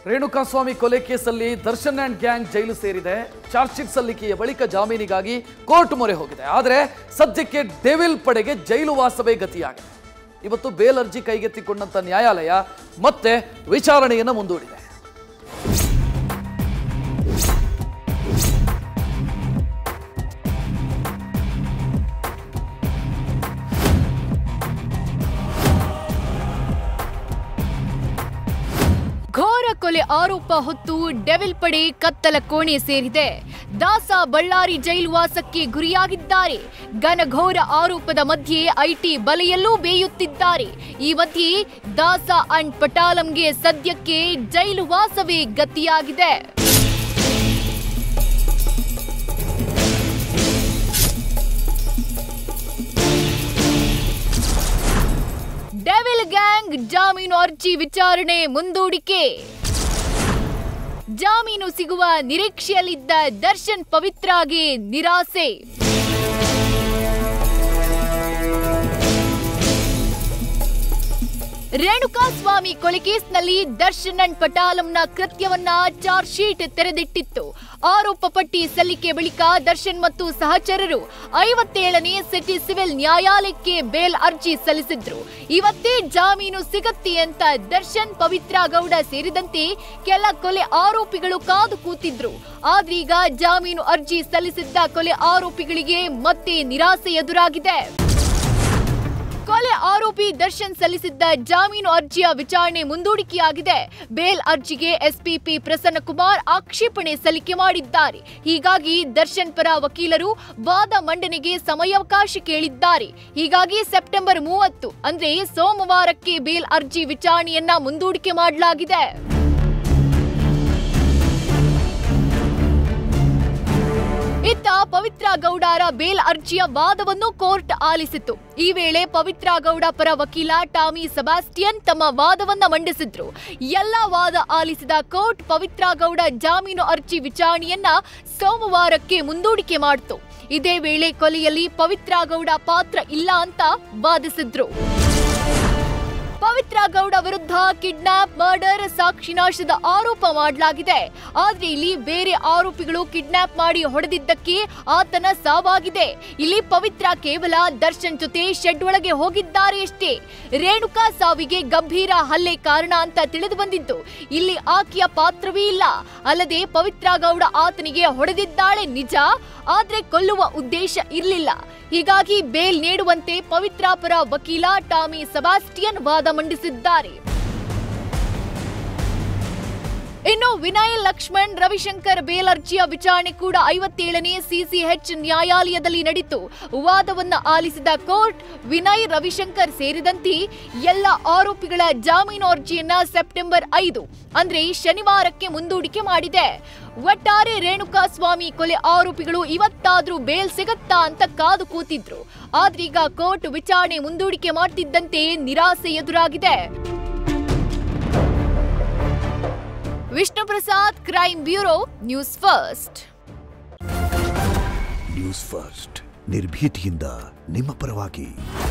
ರೇಣುಕಾಸ್ವಾಮಿ ಕೊಲೆ ಕೇಸಲ್ಲಿ Darshan and gang ಜೈಲು ಸೇರಿದೆ ಚಾರ್ಜ್ ಶೀಟ್ ಸಲ್ಲಿಕೆಯ ಬಳಿಕ ಜಾಮೀನಿಗಾಗಿ ಕೋರ್ಟ್ ಮೊರೆ ಹೋಗಿದೆ ಆದರೆ ಸದ್ಯಕ್ಕೆ ಡೆವಿಲ್ ಪಡೆಗೆ ಜೈಲು ವಾಸವೇ ಗತಿಯಾಗಿದೆ ಇವತ್ತು ಬೇಲ್ ಅರ್ಜಿ ಕೈಗೆತ್ತಿಕೊಂಡಂತ ನ್ಯಾಯಾಲಯ ಮತ್ತೆ ವಿಚಾರಣೆಯನ್ನು ಮುಂದೂಡಿದೆ ಘೋರ ಕೊಲೆ ಆರೋಪ ಹೊತ್ತು ಡೆವಿಲ್ ಪಡೆ ಕತ್ತಲ ಕೋಣೆ ಸೇರಿದೆ ದಾಸ ಬಳ್ಳಾರಿ ಜೈಲು ವಾಸಕ್ಕೆ ಗುರಿಯಾಗಿದ್ದಾರೆ ಘನಘೋರ ಆರೋಪದ ಮಧ್ಯೆ ಐಟಿ ಬಲೆಯಲ್ಲೂ ಬೇಯುತ್ತಿದ್ದಾರೆ ಈ ಮಧ್ಯೆ ದಾಸ ಅಂಡ್ ಪಟಾಲಂಗೆ ಸದ್ಯಕ್ಕೆ ಜೈಲು ವಾಸವೇ ಗತಿಯಾಗಿದೆ ಡೆವಿಲ್ ಗ್ಯಾಂಗ್ ಜಾಮೀನು ಅರ್ಜಿ ವಿಚಾರಣೆ ಮುಂದೂಡಿಕೆ ಜಾಮೀನು ಸಿಗುವ ನಿರೀಕ್ಷೆಯಲ್ಲಿದ್ದ ದರ್ಶನ್ ಪವಿತ್ರಾಗೆ ನಿರಾಸೆ ರೇಣುಕಾಸ್ವಾಮಿ ಕೊಲೆ ಕೇಸ್ನಲ್ಲಿ ದರ್ಶನ್ ಅಂಡ್ ಪಟಾಲಂನ ಕೃತ್ಯವನ್ನ ಚಾರ್ಜ್ ಶೀಟ್ ತೆರೆದಿಟ್ಟಿತ್ತು ಆರೋಪ ಪಟ್ಟಿ ಸಲ್ಲಿಕೆ ಬಳಿಕ ದರ್ಶನ್ ಮತ್ತು ಸಹಚರರು ಐವತ್ತೇಳನೇ ಸಿಟಿ ಸಿವಿಲ್ ನ್ಯಾಯಾಲಯಕ್ಕೆ ಬೇಲ್ ಅರ್ಜಿ ಸಲ್ಲಿಸಿದ್ರು ಇವತ್ತೇ ಜಾಮೀನು ಸಿಗತ್ತೆ ಅಂತ ದರ್ಶನ್ ಪವಿತ್ರ ಗೌಡ ಸೇರಿದಂತೆ ಕೆಲ ಕೊಲೆ ಆರೋಪಿಗಳು ಕಾದು ಕೂತಿದ್ರು ಆದ್ರೀಗ ಜಾಮೀನು ಅರ್ಜಿ ಸಲ್ಲಿಸಿದ್ದ ಕೊಲೆ ಆರೋಪಿಗಳಿಗೆ ಮತ್ತೆ ನಿರಾಸೆ ಎದುರಾಗಿದೆ ಕೊಲೆ ಆರೋಪಿ ದರ್ಶನ್ ಸಲ್ಲಿಸಿದ್ದ ಜಾಮೀನು ಅರ್ಜಿಯ ವಿಚಾರಣೆ ಮುಂದೂಡಿಕೆಯಾಗಿದೆ ಬೇಲ್ ಅರ್ಜಿಗೆ ಎಸ್ಪಿಪಿ ಪ್ರಸನ್ನಕುಮಾರ್ ಆಕ್ಷೇಪಣೆ ಸಲ್ಲಿಕೆ ಮಾಡಿದ್ದಾರೆ ಹೀಗಾಗಿ ದರ್ಶನ್ ಪರ ವಕೀಲರು ವಾದ ಮಂಡನೆಗೆ ಸಮಯಾವಕಾಶ ಕೇಳಿದ್ದಾರೆ ಹೀಗಾಗಿ ಸೆಪ್ಟೆಂಬರ್ ಮೂವತ್ತು ಅಂದ್ರೆ ಸೋಮವಾರಕ್ಕೆ ಬೇಲ್ ಅರ್ಜಿ ವಿಚಾರಣೆಯನ್ನ ಮುಂದೂಡಿಕೆ ಮಾಡಲಾಗಿದೆ ಇತ್ತ ಪವಿತ್ರ ಗೌಡರ ಬೇಲ್ ಅರ್ಜಿಯ ವಾದವನ್ನು ಕೋರ್ಟ್ ಆಲಿಸಿತು ಈ ವೇಳೆ ಪವಿತ್ರ ಗೌಡ ಪರ ವಕೀಲ ಟಾಮಿ ಸಬಾಸ್ಟಿಯನ್ ತಮ್ಮ ವಾದವನ್ನ ಮಂಡಿಸಿದ್ರು ಎಲ್ಲಾ ವಾದ ಆಲಿಸಿದ ಕೋರ್ಟ್ ಪವಿತ್ರ ಗೌಡ ಜಾಮೀನು ಅರ್ಜಿ ವಿಚಾರಣೆಯನ್ನ ಸೋಮವಾರಕ್ಕೆ ಮುಂದೂಡಿಕೆ ಮಾಡಿತು ಇದೇ ವೇಳೆ ಕೊಲೆಯಲ್ಲಿ ಪವಿತ್ರ ಗೌಡ ಪಾತ್ರ ಇಲ್ಲ ಅಂತ ವಾದಿಸಿದ್ರು ಪವಿತ್ರ ಗೌಡ ವಿರುದ್ಧ ಕಿಡ್ನಾಪ್ ಮರ್ಡರ್ ಸಾಕ್ಷಿನಾಶದ ಆರೋಪ ಮಾಡಲಾಗಿದೆ ಆದ್ರೆ ಇಲ್ಲಿ ಬೇರೆ ಆರೋಪಿಗಳು ಕಿಡ್ನಾಪ್ ಮಾಡಿ ಹೊಡೆದಿದ್ದಕ್ಕೆ ಆತನ ಸಾವಾಗಿದೆ ಇಲ್ಲಿ ಪವಿತ್ರ ಕೇವಲ ದರ್ಶನ್ ಜೊತೆ ಶೆಡ್ ಒಳಗೆ ಹೋಗಿದ್ದಾರೆ ಅಷ್ಟೇ ರೇಣುಕಾ ಸಾವಿಗೆ ಗಂಭೀರ ಹಲ್ಲೆ ಕಾರಣ ಅಂತ ತಿಳಿದು ಬಂದಿದ್ದು ಇಲ್ಲಿ ಆಕೆಯ ಪಾತ್ರವೇ ಇಲ್ಲ ಅಲ್ಲದೆ ಪವಿತ್ರ ಗೌಡ ಆತನಿಗೆ ಹೊಡೆದಿದ್ದಾಳೆ ನಿಜ ಆದ್ರೆ ಕೊಲ್ಲುವ ಉದ್ದೇಶ ಇರಲಿಲ್ಲ ಹೀಗಾಗಿ ಬೇಲ್ ನೀಡುವಂತೆ ಪವಿತ್ರ ಪರ ವಕೀಲ ಟಾಮಿ ಸಬಾಸ್ಟಿಯನ್ ವಾದ ಮಂಡಿಸಿದ್ದಾರೆ ಇನ್ನು ವಿನಯ್ ಲಕ್ಷ್ಮಣ್ ರವಿಶಂಕರ್ ಬೇಲ್ ಅರ್ಜಿಯ ವಿಚಾರಣೆ ಕೂಡ ಐವತ್ತೇಳನೇ ಸಿಸಿಎಚ್ ನ್ಯಾಯಾಲಯದಲ್ಲಿ ನಡೆಯಿತು ವಾದವನ್ನ ಆಲಿಸಿದ ಕೋರ್ಟ್ ವಿನಯ್ ರವಿಶಂಕರ್ ಸೇರಿದಂತೆ ಎಲ್ಲ ಆರೋಪಿಗಳ ಜಾಮೀನು ಅರ್ಜಿಯನ್ನ ಸೆಪ್ಟೆಂಬರ್ ಐದು ಅಂದ್ರೆ ಶನಿವಾರಕ್ಕೆ ಮುಂದೂಡಿಕೆ ಮಾಡಿದೆ ಒಟ್ಟಾರೆ ರೇಣುಕಾ ಸ್ವಾಮಿ ಕೊಲೆ ಆರೋಪಿಗಳು ಇವತ್ತಾದ್ರೂ ಬೇಲ್ ಸಿಗತ್ತಾ ಅಂತ ಕಾದು ಕೂತಿದ್ರು ಆದ್ರೀಗ ಕೋರ್ಟ್ ವಿಚಾರಣೆ ಮುಂದೂಡಿಕೆ ಮಾಡ್ತಿದ್ದಂತೆ ನಿರಾಸೆ ಎದುರಾಗಿದೆ Vishnu Prasad crime bureau news first news first ನಿರ್ಭೀತಿಯಿಂದ ನಿಮ್ಮ ಪರವಾಗಿ